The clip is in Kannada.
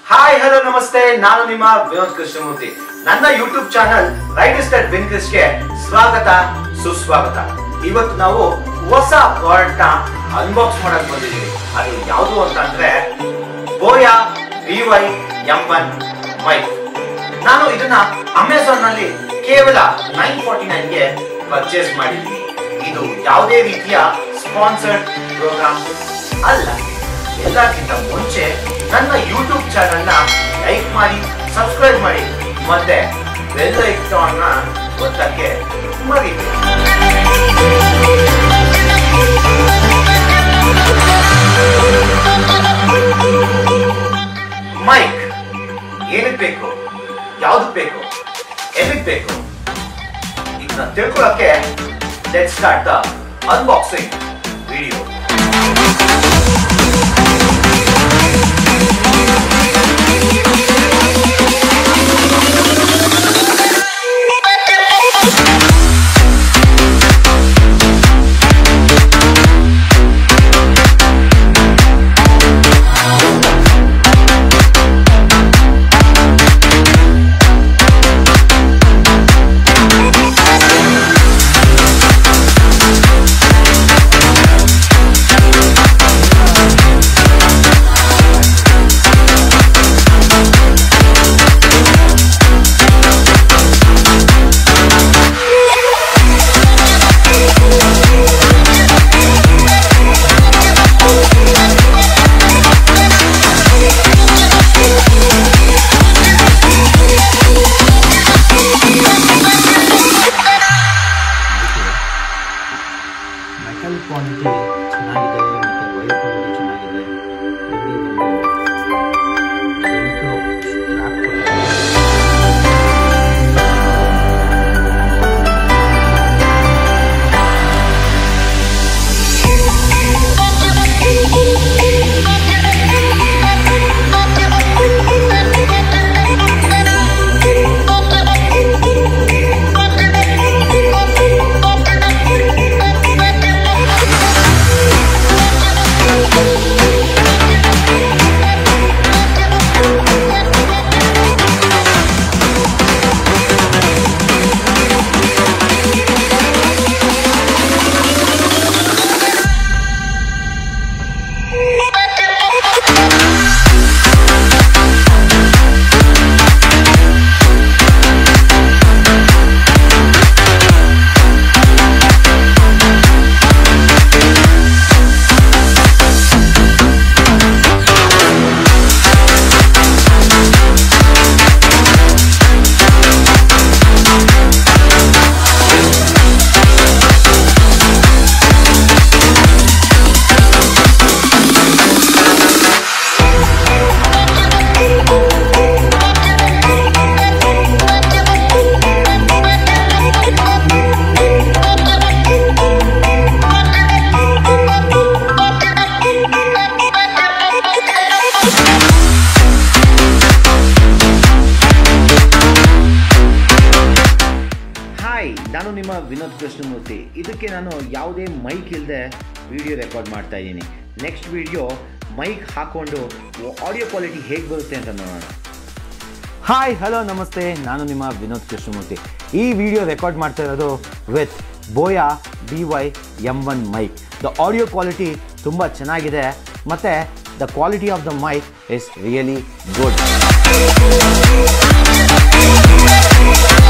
ಹಾಯ್ ಹಲೋ ನಮಸ್ತೆ ನಾನು ನಿಮ್ಮ ವಿನೋದ್ ಕೃಷ್ಣಮೂರ್ತಿ ನನ್ನ YouTube channel right state win ಗೆ ಸ್ವಾಗತ ಸುಸ್ವಾಗತ ಇವತ್ತು ನಾವು ಹೊಸ ಪ್ರಾಡಕ್ಟ್ ನ ಅನ್ಬಾಕ್ಸ್ ಮಾಡಕ್ ಬಂದಿದ್ದೀವಿ ಅದು ಯಾವುದು ಅಂತ ಅಂದ್ರೆ Boya V Y M one mic ನಾನು ಇದನ್ನ ಅಮೆಝಾನ್ ನಲ್ಲಿ ಕೇವಲ ನೈನ್ ಫಾರ್ಟಿ ನೈನ್ ಗೆ ಪರ್ಚೇಸ್ ಮಾಡಿದ್ದೀನಿ ಇದು ಯಾವುದೇ ರೀತಿಯ ಸ್ಪಾನ್ಸರ್ಡ್ ಪ್ರೋಗ್ರಾಮ್ ಅಲ್ಲ ಎಲ್ಲಕ್ಕಿಂತ ಮುಂಚೆ ನನ್ನ ಯೂಟ್ಯೂಬ್ ಚಾನಲ್ ನ ಲೈಕ್ ಮಾಡಿ ಸಬ್ಸ್ಕ್ರೈಬ್ ಮಾಡಿ ಮತ್ತೆ ಬೆಲ್ ಐಕಾನ್ ನ ಒತ್ತಕ್ಕೆ ಮರಿಬೇಡಿ ಮೈಕ್ ಏನಕ್ಕೆ ಬೇಕು ಯಾವ್ದಕ್ ಬೇಕು ಎಲ್ಲಿಗ್ ಬೇಕು ಇದನ್ನ ತಿಳ್ಕೊಳಕ್ಕೆ let start the unboxing video metal quality ಚೆನ್ನಾಗಿದೆ ಮತ್ತು ವೈರ್ ಕ್ವಾಲಿಟಿ ಚೆನ್ನಾಗಿದೆ ಇಲ್ಲಿ ಒಂದು ಎಂಟು ಸ್ಟ್ರಾಪ್ ಕೊಟ್ಟಿದ್ದಾರೆ ಹಾಯ್ ನಾನು ನಿಮ್ಮ ವಿನೋದ್ ಕೃಷ್ಣಮೂರ್ತಿ ಇದಕ್ಕೆ ನಾನು ಯಾವುದೇ ಮೈಕ್ ಇಲ್ಲದೆ ವಿಡಿಯೋ ರೆಕಾರ್ಡ್ ಮಾಡ್ತಾ ಇದ್ದೀನಿ ನೆಕ್ಸ್ಟ್ ವಿಡಿಯೋ ಮೈಕ್ ಹಾಕ್ಕೊಂಡು ಆಡಿಯೋ ಕ್ವಾಲಿಟಿ ಹೇಗೆ ಬರುತ್ತೆ ಅಂತ ನೋಡೋಣ ಹಾಯ್ ಹಲೋ ನಮಸ್ತೆ ನಾನು ನಿಮ್ಮ ವಿನೋದ್ ಕೃಷ್ಣಮೂರ್ತಿ ಈ ವಿಡಿಯೋ ರೆಕಾರ್ಡ್ ಮಾಡ್ತಾ ಇರೋದು with Boya D Y M one mic the audio quality ತುಂಬ ಚೆನ್ನಾಗಿದೆ ಮತ್ತು the quality of the mic is really good